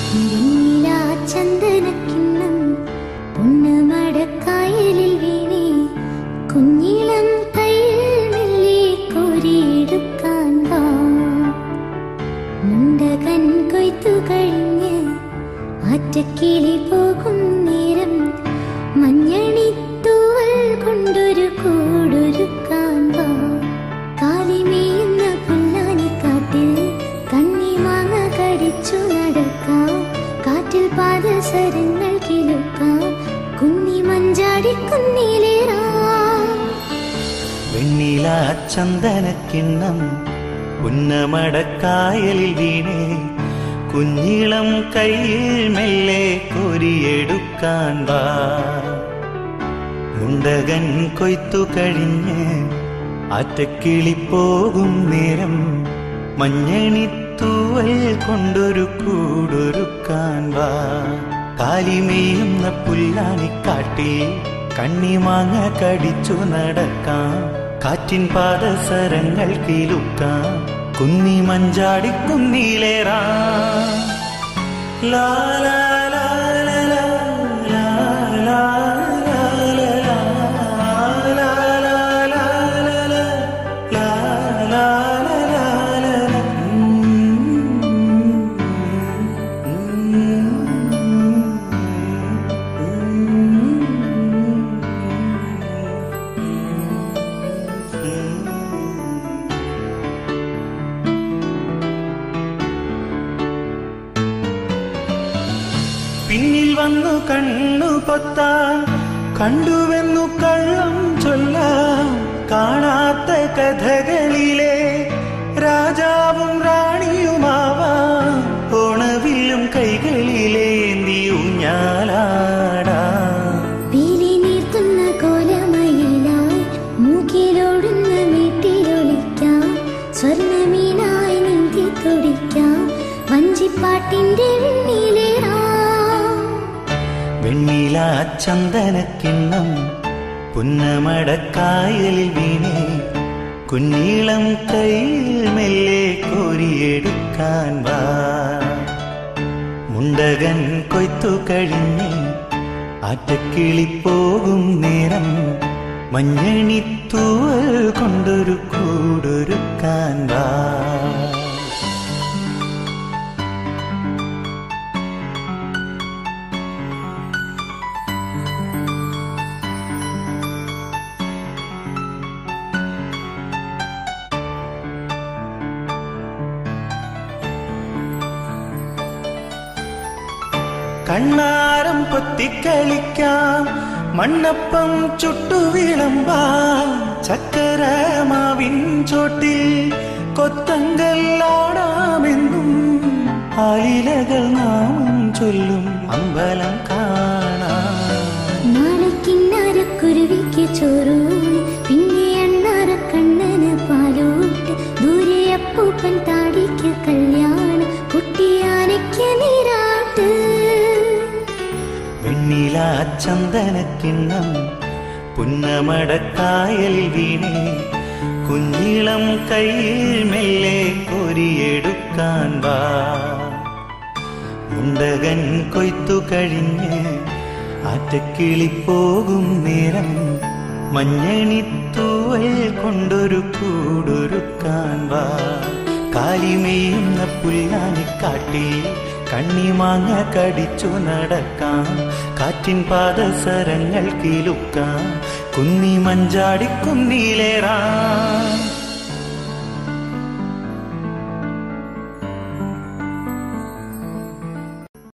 നീലാ ചന്ദനക്കിണ്ണം പൊന്നുമടക്കായലിൽ വീണേ കുഞ്ഞിളം കയ്യിൽ മെല്ലെ കോരിയെടുക്കാൻ വാ മുണ്ടകൻ കൊയ്ത്തു കഴിഞ്ഞ് ആറ്റക്കിളി പോകും നേരം മഞ്ഞണിത്തൂവൽ കൊണ്ടൊരു കൂടൊരുക്കാൻ വാ കാലിമേയുന്ന പുല്ലാനിക്കാട്ടിൽ കണ്ണിമാങ്ങ കടിച്ചു നടക്കാം കാറ്റിൽ പാദസരങ്ങൾ കിലുക്കാം കുന്നി മഞ്ചാടി കുന്നിലേറാം വെണ്ണില ചന്ദനക്കിണ്ണം ഉന്നമടക്കായലിൽ വീണേ കുഞ്ഞിളം കയ്യിൽ മെല്ലെ കോരിയെടുക്കാൻ വാ മുണ്ടകൻ കൊയ്ത്തു കഴിഞ്ഞ് ആറ്റക്കിളി പോകും നേരം മഞ്ഞണിത്തൂവൽ കൊണ്ടൊരു കൂടൊരുക്കാൻ വാ കാലിമേയുന്ന പുല്ലാനിക്കാട്ടിൽ കണ്ണിമാങ്ങ കടിച്ചു നടക്കാം കാറ്റിൻ പാദസരങ്ങൾ കിലുക്കാം കുന്നി മഞ്ചാടി കുന്നിലേറാം ലാ ലാ ലാ ലാ ലാ ലാ ലാ ലാ ലാ ലാ ലാ ലാ ലാ ലാ ലാ ലാ ലാ ലാ. പിന്നിൽ വന്നു കണ്ണു പൊത്താൻ കണ്ടുവെന്നു കള്ളം ചൊല്ലാം കാണാത്ത കഥകളിലെ രാജാവും റാണിയുമാവാം ഓണവില്ലും കൈകളിലേന്തി ഊഞ്ഞാലാടാം പീലി നീർത്തുന്ന കോലമയിലായി മൂക്കിലോടുന്ന വീട്ടിലൊളിക്കാം സ്വർണമീനായി നീന്തി തുടിക്കാം വഞ്ചിപ്പാട്ടിന്റെ വെണ്ണിലേറാം വെണ്ണില ചന്ദനക്കിണ്ണം പുന്നമടക്കായലിൽ വീണേ കുഞ്ഞീളം കയ്യിൽ മെല്ലെ കോരിയെടുക്കാൻ വാ മുണ്ടകൻ കൊയ്ത്തു കഴിഞ്ഞ് ആറ്റക്കിളി പോകും നേരം മഞ്ഞണിത്തൂവൽ കൊണ്ടൊരു കൂടൊരുക്കാൻ വാ കണ്ണാരം പൊത്തിക്കളിക്കാം മണ്ണപ്പം ചുട്ടു വിളമ്പാം ചക്കരമാവിൻ ചോട്ടിൽ കൊത്തങ്കല്ലാടാമെന്നും ആലിലകൾ നാമം ചൊല്ലും അമ്പലം കാണാം നാളെക്കിന്നരക്കുരുവിക്ക് ചോറൂണ് പിന്നെ അണ്ണാറക്കണ്ണന് പാലൂട്ട് ദൂരെ അപ്പൂപ്പൻ താടിക്ക് കല്യാണം കുട്ടിയാനയ്ക്ക് നീരാട്ട് വെണ്ണില ചന്ദനക്കിണ്ണം പുന്നമടക്കായലിൽ വീണേ കുഞ്ഞിളം കയ്യിൽ മെല്ലെ കോരിയെടുക്കാൻ വാ മുണ്ടകൻ കൊയ്ത്തു കഴിഞ്ഞ് ആറ്റക്കിളി പോകും നേരം മഞ്ഞണിത്തൂവൽ കൊണ്ടൊരു കൂടൊരുക്കാൻ വാ കാലിമേയുന്ന പുല്ലാനിക്കാട്ടിൽ കണ്ണിമാങ്ങ കടിച്ചു നടക്കാം കാറ്റിൻ പാദസരങ്ങൾ കിലുക്കാം കുന്നി മഞ്ചാടി കുന്നിലേറാം